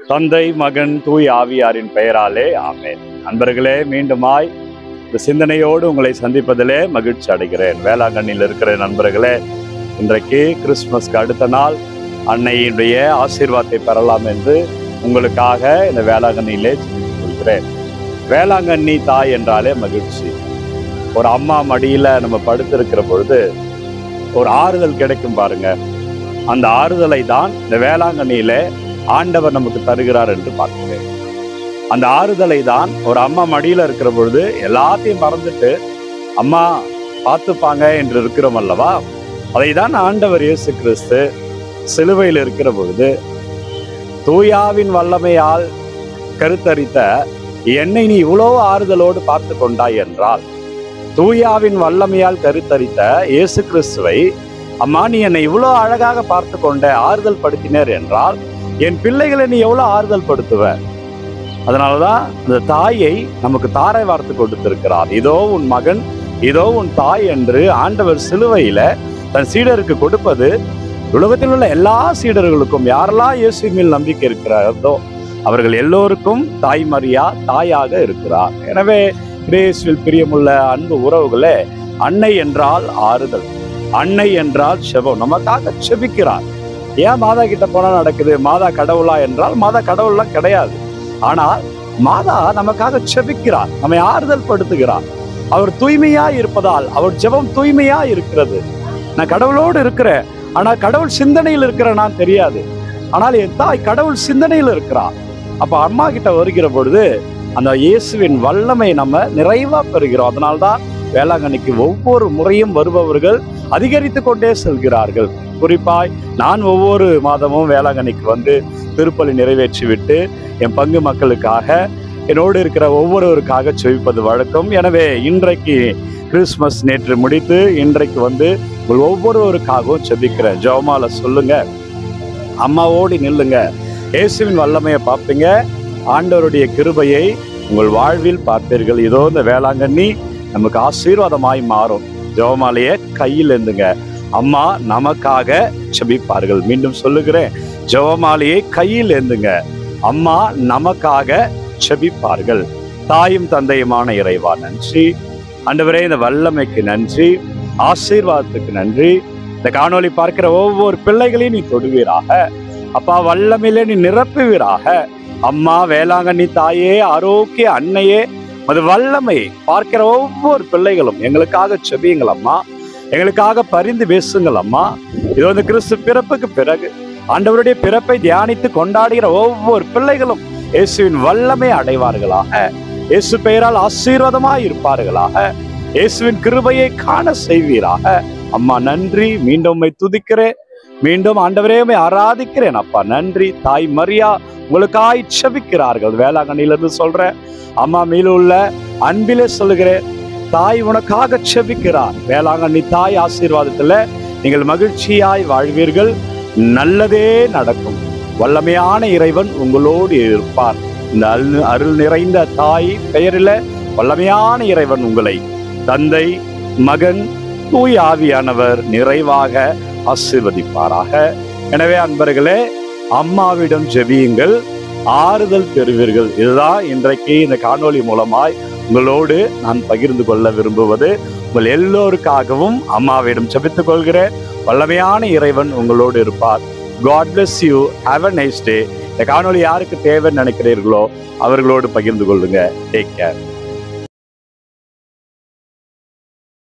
தந்தை மகன் தூய் ஆவியாரின் பெயராலே ஆமென் நண்பர்களே மீண்டுமாய் இந்த சிந்தனையோடு உங்களை சந்திப்பதிலே மகிழ்ச்சி அடைகிறேன் வேளாங்கண்ணியில் இருக்கிற நண்பர்களே இன்றைக்கு கிறிஸ்துமஸ்க்கு அடுத்த நாள் அன்னையினுடைய ஆசீர்வாதத்தை பெறலாம் என்று உங்களுக்காக இந்த வேளாங்கண்ணியிலே சிந்தித்துக் கொள்கிறேன் வேளாங்கண்ணி தாய் என்றாலே மகிழ்ச்சி ஒரு அம்மா மடியில நம்ம படுத்திருக்கிற பொழுது ஒரு ஆறுதல் கிடைக்கும் பாருங்க அந்த ஆறுதலை தான் இந்த வேளாங்கண்ணியில ஆண்டவர் நமக்கு தருகிறார் என்று பார்க்கிறேன் அந்த ஆறுதலை தான் ஒரு அம்மா மடியில இருக்கிற பொழுது எல்லாத்தையும் மறந்துட்டு அம்மா பார்த்துப்பாங்க என்று இருக்கிறோம் அல்லவா அதை தான் ஆண்டவர் இயேசு கிறிஸ்து சிலுவையில் இருக்கிற பொழுது தூயாவின் வல்லமையால் கருத்தரித்த என்னை நீ இவ்வளோ ஆறுதலோடு பார்த்து கொண்டாய் என்றால் தூயாவின் வல்லமையால் கருத்தரித்த இயேசு கிறிஸ்துவை அம்மா நீ என்னை இவ்வளோ அழகாக பார்த்து கொண்ட ஆறுதல் படுத்தினர் என்றால் என் பிள்ளைகளை நீ எவ்வளோ ஆறுதல் படுத்துவ அதனாலதான் அந்த தாயை நமக்கு தாரை வார்த்து கொடுத்திருக்கிறார் இதோ உன் மகன் இதோ உன் தாய் என்று ஆண்டவர் சிலுவையில தன் சீடருக்கு கொடுப்பது உலகத்தில் உள்ள எல்லா சீடர்களுக்கும் யாரெல்லாம் இயேசு மேல் நம்பிக்கை இருக்கிறாரோ அவர்கள் எல்லோருக்கும் தாய் மரியா தாயாக இருக்கிறார் எனவே கிரேஸ்வில் பிரியமுள்ள அன்பு உறவுகளே அன்னை என்றால் ஆறுதல் அன்னை என்றால் செபம் நமக்காக செபிக்கிறார் ஏன் மாதா கிட்ட போனா நடக்குது மாதா கடவுளா என்றால் மாதா கடவுள்லாம் கிடையாது ஆனால் மாதா நமக்காக செபிக்கிறார் நம்மை ஆறுதல் படுத்துகிறார் அவர் தூய்மையா இருப்பதால் அவர் ஜெபம் தூய்மையா இருக்கிறது நான் கடவுளோடு இருக்கிறேன் ஆனா கடவுள் சிந்தனையில் இருக்கிற நான் தெரியாது ஆனால் என் தாய் கடவுள் சிந்தனையில் இருக்கிறார் அப்ப அம்மா கிட்ட வருகிற பொழுது அந்த இயேசுவின் வல்லமை நம்ம நிறைவா பெறுகிறோம் அதனால்தான் வேளாங்கண்ணிக்கு ஒவ்வொரு முறையும் வருபவர்கள் அதிகரித்து கொண்டே செல்கிறார்கள் குறிப்பாய் நான் ஒவ்வொரு மாதமும் வேளாங்கண்ணிக்கு வந்து திருப்பலி நிறைவேற்றி விட்டு என் பங்கு மக்களுக்காக என்னோடு இருக்கிற ஒவ்வொருவருக்காக செவிப்பது வழக்கம் எனவே இன்றைக்கு கிறிஸ்மஸ் நேற்று முடித்து இன்றைக்கு வந்து உங்கள் ஒவ்வொருவருக்காகவும் செபிக்கிறேன் ஜெபமால சொல்லுங்க அம்மாவோடி நில்லுங்க இயேசுவின் வல்லமையை பார்ப்பீங்க ஆண்டவருடைய கிருபையை உங்கள் வாழ்வில் பார்ப்பீர்கள் இதோ இந்த வேளாங்கண்ணி நமக்கு ஆசீர்வாதமாய் மாறும் ஜெபமாலைய கையில் இருந்துங்க அம்மா நமக்காக செபிப்பார்கள் மீண்டும் சொல்லுகிறேன் ஜெபமாலையை கையில் ஏந்துங்க அம்மா நமக்காக செபிப்பார்கள் தாயும் தந்தையுமான இறைவா நன்றி ஆண்டவரே இந்த வல்லமைக்கு நன்றி ஆசீர்வாதத்துக்கு நன்றி இந்த காணொளி பார்க்கிற ஒவ்வொரு பிள்ளைகளையும் நீ தொடுவீராக அப்பா வல்லமையிலே நீ நிரப்புவீராக அம்மா வேளாங்கண்ணி தாயே ஆரோக்கிய அன்னையே அது வல்லமை பார்க்கிற ஒவ்வொரு பிள்ளைகளும் எங்களுக்காக செபியுங்கள் அம்மா எங்களுக்காக பரிந்து பேசுங்கள் அம்மா இது வந்து கிறிஸ்து பிறப்புக்கு பிறகு ஆண்டவருடைய பிறப்பை தியானித்து கொண்டாடுகிற ஒவ்வொரு பிள்ளைகளும் இயேசுவின் வல்லமை அடைவார்களாக இயேசு பெயரால் ஆசீர்வாதமாய் இருப்பார்களாக இயேசுவின் கிருபையை காண செய்வீராக அம்மா நன்றி மீண்டும் உம்மை துதிக்கிறேன் மீண்டும் ஆண்டவரே உம்மை ஆராதிக்கிறேன் அப்பா நன்றி தாய் மரியா உங்களுக்காய் செபிக்கிறார்கள் வேளாங்கண்ணிலிருந்து சொல்றேன் அம்மா மேல உள்ள அன்பிலே சொல்லுகிறேன் தாய் உனக்காக செபிக்கிறார் வேளாங்கண்ணி தாய் ஆசீர்வாதத்துல நீங்கள் மகிழ்ச்சியாய் வாழ்வீர்கள் நல்லதே நடக்கும் வல்லமையான இறைவன் உங்களோடு இருப்பார் இந்த அருள் அருள் நிறைந்த தாய் பெயரில வல்லமையான இறைவன் உங்களை தந்தை மகன் தூய் ஆவியானவர் நிறைவாக ஆசீர்வதிப்பாராக எனவே அன்பர்களே அம்மாவிடம் ஜெபியுங்கள் ஆறுதல் பெறுவீர்கள் இதுதான் இன்றைக்கு இந்த காணொளி மூலமாய் உங்களோடு நான் பகிர்ந்து கொள்ள விரும்புவது உங்கள் எல்லோருக்காகவும் அம்மாவிடம் ஜெபித்துக் கொள்கிறேன் வல்லமையான இறைவன் உங்களோடு இருப்பார் God bless you have a nice day இந்த காணொளி யாருக்கு தேவைன்னு நினைக்கிறீர்களோ அவர்களோடு பகிர்ந்து கொள்ளுங்க டேக் கேர்